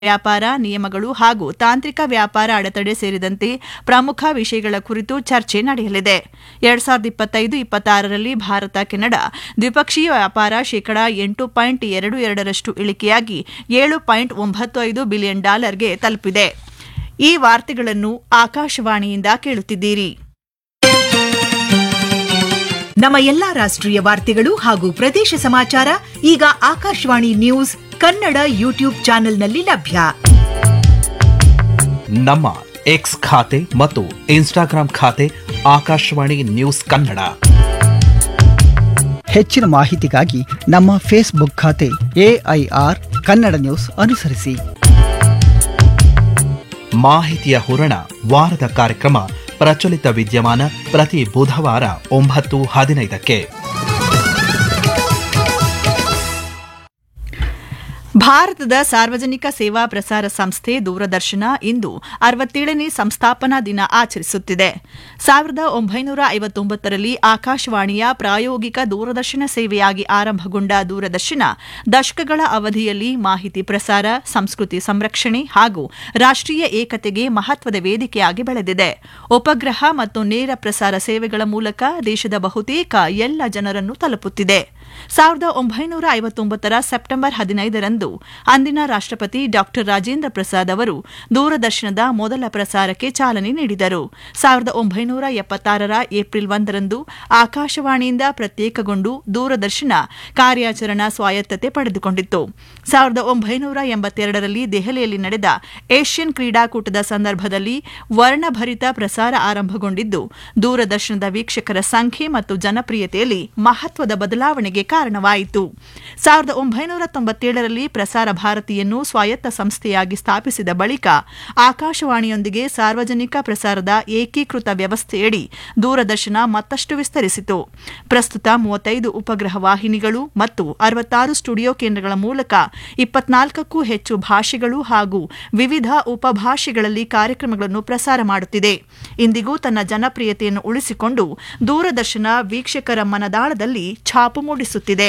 ವ್ಯಾಪಾರ ನಿಯಮಗಳು ಹಾಗೂ ತಾಂತ್ರಿಕ ವ್ಯಾಪಾರ ಅಡೆತಡೆ ಸೇರಿದಂತೆ ಪ್ರಮುಖ ವಿಷಯಗಳ ಕುರಿತು ಚರ್ಚೆ ನಡೆಯಲಿದೆ ಎರಡ್ ಸಾವಿರದ ಇಪ್ಪತ್ತೈದು ಇಪ್ಪತ್ತಾರರಲ್ಲಿ ಭಾರತ ಕೆನಡಾ ದ್ವಿಪಕ್ಷೀಯ ವ್ಯಾಪಾರ ಶೇಕಡಾ ಎಂಟು ಪಾಯಿಂಟ್ ಎರಡು ಎರಡರಷ್ಟು ಇಳಿಕೆಯಾಗಿ ಏಳು ಪಾಯಿಂಟ್ ಒಂಬತ್ತು ಐದು ಬಿಲಿಯನ್ ಡಾಲರ್ಗೆ ತಲುಪಿದೆ ಈ ವಾರ್ತೆಗಳನ್ನು ಆಕಾಶವಾಣಿಯಿಂದ ಕೇಳುತ್ತಿದ್ದೀರಿ ನಮ್ಮ ಎಲ್ಲಾ ರಾಷ್ಟ್ರೀಯ ವಾರ್ತೆಗಳು ಹಾಗೂ ಪ್ರದೇಶ ಸಮಾಚಾರ ಈಗ ಆಕಾಶವಾಣಿ ನ್ಯೂಸ್ ಕನ್ನಡ ಯೂಟ್ಯೂಬ್ ಚಾನೆಲ್ನಲ್ಲಿ ಲಭ್ಯ ನಮ್ಮ ಎಕ್ಸ್ ಖಾತೆ ಮತ್ತು ಇನ್ಸ್ಟಾಗ್ರಾಂ ಖಾತೆ ಆಕಾಶವಾಣಿ ನ್ಯೂಸ್ ಕನ್ನಡ ಹೆಚ್ಚಿನ ಮಾಹಿತಿಗಾಗಿ ನಮ್ಮ ಫೇಸ್ಬುಕ್ ಖಾತೆ ಎಐಆರ್ ಕನ್ನಡ ನ್ಯೂಸ್ ಅನುಸರಿಸಿ ಮಾಹಿತಿಯ ಹೂರಣ ವಾರದ ಕಾರ್ಯಕ್ರಮ ಪ್ರಚಲಿತ ವಿದ್ಯಮಾನ ಪ್ರತಿ ಬುಧವಾರ ಒಂಬತ್ತು ಹದಿನೈದಕ್ಕೆ ಭಾರತದ ಸಾರ್ವಜನಿಕ ಸೇವಾ ಪ್ರಸಾರ ಸಂಸ್ಥೆ ದೂರದರ್ಶನ ಇಂದು ಅರವತ್ತೇಳನೇ ಸಂಸ್ಥಾಪನಾ ದಿನ ಆಚರಿಸುತ್ತಿದೆ ಸಾವಿರದ ಒಂಬೈನೂರ ಐವತ್ತೊಂಬತ್ತರಲ್ಲಿ ಆಕಾಶವಾಣಿಯ ಪ್ರಾಯೋಗಿಕ ದೂರದರ್ಶನ ಸೇವೆಯಾಗಿ ಆರಂಭಗೊಂಡ ದೂರದರ್ಶನ ದಶಕಗಳ ಅವಧಿಯಲ್ಲಿ ಮಾಹಿತಿ ಪ್ರಸಾರ ಸಂಸ್ಕೃತಿ ಸಂರಕ್ಷಣೆ ಹಾಗೂ ರಾಷ್ಟ್ರೀಯ ಏಕತೆಗೆ ಮಹತ್ವದ ವೇದಿಕೆಯಾಗಿ ಬೆಳೆದಿದೆ ಉಪಗ್ರಹ ಮತ್ತು ನೇರ ಪ್ರಸಾರ ಸೇವೆಗಳ ಮೂಲಕ ದೇಶದ ಬಹುತೇಕ ಎಲ್ಲ ಜನರನ್ನು ತಲುಪುತ್ತಿದೆ ಸಾವಿರದ ಒಂಬೈನೂರ ಐವತ್ತೊಂಬತ್ತರ ಸೆಪ್ಟೆಂಬರ್ ಹದಿನೈದರಂದು ಅಂದಿನ ರಾಷ್ಟ್ರಪತಿ ಡಾ ರಾಜೇಂದ್ರ ಪ್ರಸಾದ್ ಅವರು ದೂರದರ್ಶನದ ಮೊದಲ ಪ್ರಸಾರಕ್ಕೆ ಚಾಲನೆ ನೀಡಿದರು ಸಾವಿರದ ಒಂಬೈನೂರ ಎಪ್ಪತ್ತಾರರ ಏಪ್ರಿಲ್ ಒಂದರಂದು ಆಕಾಶವಾಣಿಯಿಂದ ಪ್ರತ್ಯೇಕಗೊಂಡು ದೂರದರ್ಶನ ಕಾರ್ಯಾಚರಣಾ ಸ್ವಾಯತ್ತತೆ ಪಡೆದುಕೊಂಡಿತ್ತು ಸಾವಿರದ ಒಂಬೈನೂರ ಎಂಬತ್ತೆರಡರಲ್ಲಿ ದೆಹಲಿಯಲ್ಲಿ ನಡೆದ ಏಷ್ಯನ್ ಕ್ರೀಡಾಕೂಟದ ಸಂದರ್ಭದಲ್ಲಿ ವರ್ಣಭರಿತ ಪ್ರಸಾರ ಆರಂಭಗೊಂಡಿದ್ದು ದೂರದರ್ಶನದ ವೀಕ್ಷಕರ ಸಂಖ್ಯೆ ಮತ್ತು ಜನಪ್ರಿಯತೆಯಲ್ಲಿ ಮಹತ್ವದ ಬದಲಾವಣೆಗೆ ಕಾರಣವಾಯಿತು ಸಾವಿರದ ಒಂಬೈನೂರ ತೊಂಬತ್ತೇಳರಲ್ಲಿ ಪ್ರಸಾರ ಭಾರತಿಯನ್ನು ಸ್ವಾಯತ್ತ ಸಂಸ್ಥೆಯಾಗಿ ಸ್ಥಾಪಿಸಿದ ಬಳಿಕ ಆಕಾಶವಾಣಿಯೊಂದಿಗೆ ಸಾರ್ವಜನಿಕ ಪ್ರಸಾರದ ಏಕೀಕೃತ ವ್ಯವಸ್ಥೆಯಡಿ ದೂರದರ್ಶನ ಮತ್ತಷ್ಟು ವಿಸ್ತರಿಸಿತು ಪ್ರಸ್ತುತ ಮೂವತ್ತೈದು ಉಪಗ್ರಹ ವಾಹಿನಿಗಳು ಮತ್ತು ಅರವತ್ತಾರು ಸ್ಟುಡಿಯೋ ಕೇಂದ್ರಗಳ ಮೂಲಕ ಇಪ್ಪತ್ನಾಲ್ಕಕ್ಕೂ ಹೆಚ್ಚು ಭಾಷೆಗಳು ಹಾಗೂ ವಿವಿಧ ಉಪಭಾಷೆಗಳಲ್ಲಿ ಕಾರ್ಯಕ್ರಮಗಳನ್ನು ಪ್ರಸಾರ ಮಾಡುತ್ತಿದೆ ಇಂದಿಗೂ ತನ್ನ ಜನಪ್ರಿಯತೆಯನ್ನು ಉಳಿಸಿಕೊಂಡು ದೂರದರ್ಶನ ವೀಕ್ಷಕರ ಮನದಾಳದಲ್ಲಿ ಛಾಪು ಮೂಡಿಸುತ್ತಿದೆ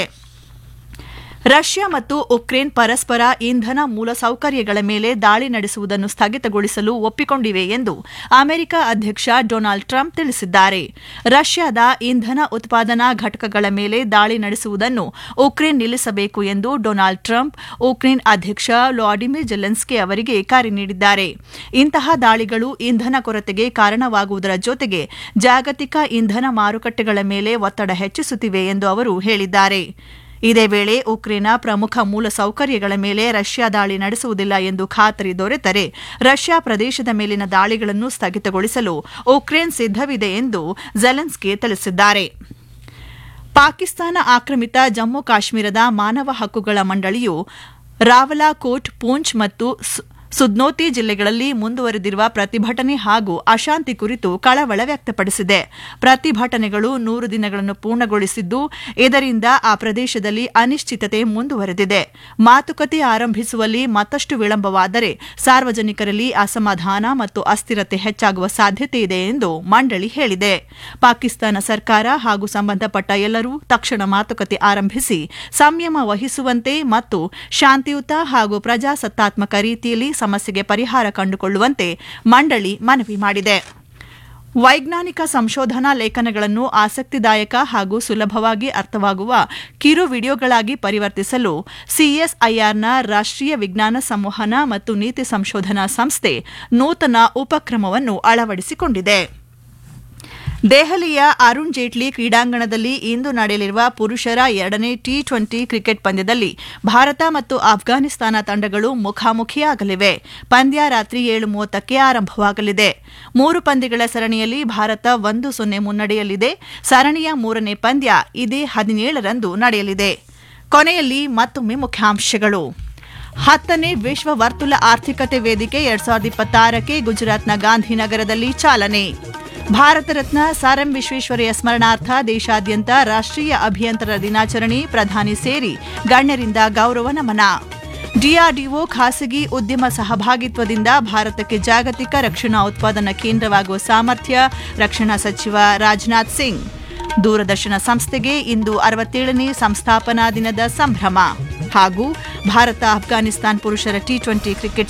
ರಷ್ಯಾ ಮತ್ತು ಉಕ್ರೇನ್ ಪರಸ್ಪರ ಇಂಧನ ಮೂಲಸೌಕರ್ಯಗಳ ಮೇಲೆ ದಾಳಿ ನಡೆಸುವುದನ್ನು ಸ್ಥಗಿತಗೊಳಿಸಲು ಒಪ್ಪಿಕೊಂಡಿವೆ ಎಂದು ಅಮೆರಿಕ ಅಧ್ಯಕ್ಷ ಡೊನಾಲ್ಡ್ ಟ್ರಂಪ್ ತಿಳಿಸಿದ್ದಾರೆ ರಷ್ಯಾದ ಇಂಧನ ಉತ್ಪಾದನಾ ಘಟಕಗಳ ಮೇಲೆ ದಾಳಿ ನಡೆಸುವುದನ್ನು ಉಕ್ರೇನ್ ನಿಲ್ಲಿಸಬೇಕು ಎಂದು ಡೊನಾಲ್ಡ್ ಟ್ರಂಪ್ ಉಕ್ರೇನ್ ಅಧ್ಯಕ್ಷ ವ್ಲಾಡಿಮಿರ್ ಜೆಲೆನ್ಸ್ಕಿ ಅವರಿಗೆ ಕರೆ ನೀಡಿದ್ದಾರೆ ಇಂತಹ ದಾಳಿಗಳು ಇಂಧನ ಕೊರತೆಗೆ ಕಾರಣವಾಗುವುದರ ಜೊತೆಗೆ ಜಾಗತಿಕ ಇಂಧನ ಮಾರುಕಟ್ಟೆಗಳ ಮೇಲೆ ಒತ್ತಡ ಹೆಚ್ಚಿಸುತ್ತಿವೆ ಎಂದು ಅವರು ಹೇಳಿದ್ದಾರೆ ಇದೇ ವೇಳೆ ಉಕ್ರೇನ್ನ ಪ್ರಮುಖ ಮೂಲಸೌಕರ್ಯಗಳ ಮೇಲೆ ರಷ್ಯಾ ದಾಳಿ ನಡೆಸುವುದಿಲ್ಲ ಎಂದು ಖಾತರಿ ದೊರೆತರೆ ರಷ್ಯಾ ಪ್ರದೇಶದ ಮೇಲಿನ ದಾಳಿಗಳನ್ನು ಸ್ಥಗಿತಗೊಳಿಸಲು ಉಕ್ರೇನ್ ಸಿದ್ದವಿದೆ ಎಂದು ಜೆಲೆನ್ಸ್ಕಿ ತಿಳಿಸಿದ್ದಾರೆ ಪಾಕಿಸ್ತಾನ ಆಕ್ರಮಿತ ಜಮ್ಮು ಕಾಶ್ಮೀರದ ಮಾನವ ಹಕ್ಕುಗಳ ಮಂಡಳಿಯು ರಾವಲಾಕೋಟ್ ಪೂಂಚ್ ಮತ್ತು ಸುದ್ನೋತಿ ಜಿಲ್ಲೆಗಳಲ್ಲಿ ಮುಂದುವರೆದಿರುವ ಪ್ರತಿಭಟನೆ ಹಾಗೂ ಅಶಾಂತಿ ಕುರಿತು ಕಳವಳ ವ್ಯಕ್ತಪಡಿಸಿದೆ ಪ್ರತಿಭಟನೆಗಳು ನೂರು ದಿನಗಳನ್ನು ಪೂರ್ಣಗೊಳಿಸಿದ್ದು ಇದರಿಂದ ಆ ಪ್ರದೇಶದಲ್ಲಿ ಅನಿಶ್ಚಿತತೆ ಮುಂದುವರೆದಿದೆ ಮಾತುಕತೆ ಆರಂಭಿಸುವಲ್ಲಿ ಮತ್ತಷ್ಟು ವಿಳಂಬವಾದರೆ ಸಾರ್ವಜನಿಕರಲ್ಲಿ ಅಸಮಾಧಾನ ಮತ್ತು ಅಸ್ಥಿರತೆ ಹೆಚ್ಚಾಗುವ ಸಾಧ್ಯತೆ ಇದೆ ಎಂದು ಮಂಡಳಿ ಹೇಳಿದೆ ಪಾಕಿಸ್ತಾನ ಸರ್ಕಾರ ಹಾಗೂ ಸಂಬಂಧಪಟ್ಟ ಎಲ್ಲರೂ ತಕ್ಷಣ ಮಾತುಕತೆ ಆರಂಭಿಸಿ ಸಂಯಮ ವಹಿಸುವಂತೆ ಮತ್ತು ಶಾಂತಿಯುತ ಹಾಗೂ ಪ್ರಜಾಸತ್ತಾತ್ಮಕ ರೀತಿಯಲ್ಲಿ ಸಮಸ್ಯೆಗೆ ಪರಿಹಾರ ಕಂಡುಕೊಳ್ಳುವಂತೆ ಮಂಡಳಿ ಮನವಿ ಮಾಡಿದೆ ವೈಜ್ಞಾನಿಕ ಸಂಶೋಧನಾ ಲೇಖನಗಳನ್ನು ಆಸಕ್ತಿದಾಯಕ ಹಾಗೂ ಸುಲಭವಾಗಿ ಅರ್ಥವಾಗುವ ಕಿರು ವಿಡಿಯೋಗಳಾಗಿ ಪರಿವರ್ತಿಸಲು ಸಿಎಸ್ಐಆರ್ನ ರಾಷ್ಟ್ರೀಯ ವಿಜ್ಞಾನ ಸಂವಹನ ಮತ್ತು ನೀತಿ ಸಂಶೋಧನಾ ಸಂಸ್ಥೆ ನೂತನ ಉಪಕ್ರಮವನ್ನು ಅಳವಡಿಸಿಕೊಂಡಿದೆ ದೆಹಲಿಯ ಅರುಣ್ ಜೇಟ್ಲಿ ಕ್ರೀಡಾಂಗಣದಲ್ಲಿ ಇಂದು ನಡೆಯಲಿರುವ ಪುರುಷರ ಎರಡನೇ ಟಿ ಟ್ವೆಂಟಿ ಕ್ರಿಕೆಟ್ ಪಂದ್ಯದಲ್ಲಿ ಭಾರತ ಮತ್ತು ಆಫ್ಘಾನಿಸ್ತಾನ ತಂಡಗಳು ಮುಖಾಮುಖಿಯಾಗಲಿವೆ ಪಂದ್ಯ ರಾತ್ರಿ ಏಳು ಮೂವತ್ತಕ್ಕೆ ಆರಂಭವಾಗಲಿದೆ ಮೂರು ಪಂದ್ಯಗಳ ಸರಣಿಯಲ್ಲಿ ಭಾರತ ಒಂದು ಸೊನ್ನೆ ಮುನ್ನಡೆಯಲ್ಲಿದೆ ಸರಣಿಯ ಮೂರನೇ ಪಂದ್ಯ ಇದೇ ಹದಿನೇಳರಂದು ನಡೆಯಲಿದೆ ಕೊನೆಯಲ್ಲಿ ಮತ್ತೊಮ್ಮೆ ಮುಖ್ಯಾಂಶಗಳು ಹತ್ತನೇ ವಿಶ್ವ ವರ್ತುಲ ಆರ್ಥಿಕತೆ ವೇದಿಕೆ ಎರಡ್ ಸಾವಿರದ ಇಪ್ಪತ್ತಾರಕ್ಕೆ ಗುಜರಾತ್ನ ಗಾಂಧಿನಗರದಲ್ಲಿ ಚಾಲನೆ ಭಾರತ ರತ್ನ ಸರ್ ಎಂ ವಿಶ್ವೇಶ್ವರಯ್ಯ ಸ್ಮರಣಾರ್ಥ ದೇಶಾದ್ಯಂತ ರಾಷ್ಟ್ರೀಯ ಅಭಿಯಂತರ ದಿನಾಚರಣೆ ಪ್ರಧಾನಿ ಸೇರಿ ಗಣ್ಯರಿಂದ ಗೌರವ ನಮನ ಡಿಆರ್ಡಿಒ ಖಾಸಗಿ ಉದ್ಯಮ ಸಹಭಾಗಿತ್ವದಿಂದ ಭಾರತಕ್ಕೆ ಜಾಗತಿಕ ರಕ್ಷಣಾ ಉತ್ಪಾದನಾ ಕೇಂದ್ರವಾಗುವ ಸಾಮರ್ಥ್ಯ ರಕ್ಷಣಾ ಸಚಿವ ರಾಜನಾಥ್ ಸಿಂಗ್ ದೂರದರ್ಶನ ಸಂಸ್ಥೆಗೆ ಇಂದು ಅರವತ್ತೇಳನೇ ಸಂಸ್ಥಾಪನಾ ದಿನದ ಸಂಭ್ರಮ ಹಾಗೂ ಭಾರತ ಅಫ್ಘಾನಿಸ್ತಾನ್ ಪುರುಷರ ಟಿ ಟ್ವೆಂಟಿ ಕ್ರಿಕೆಟ್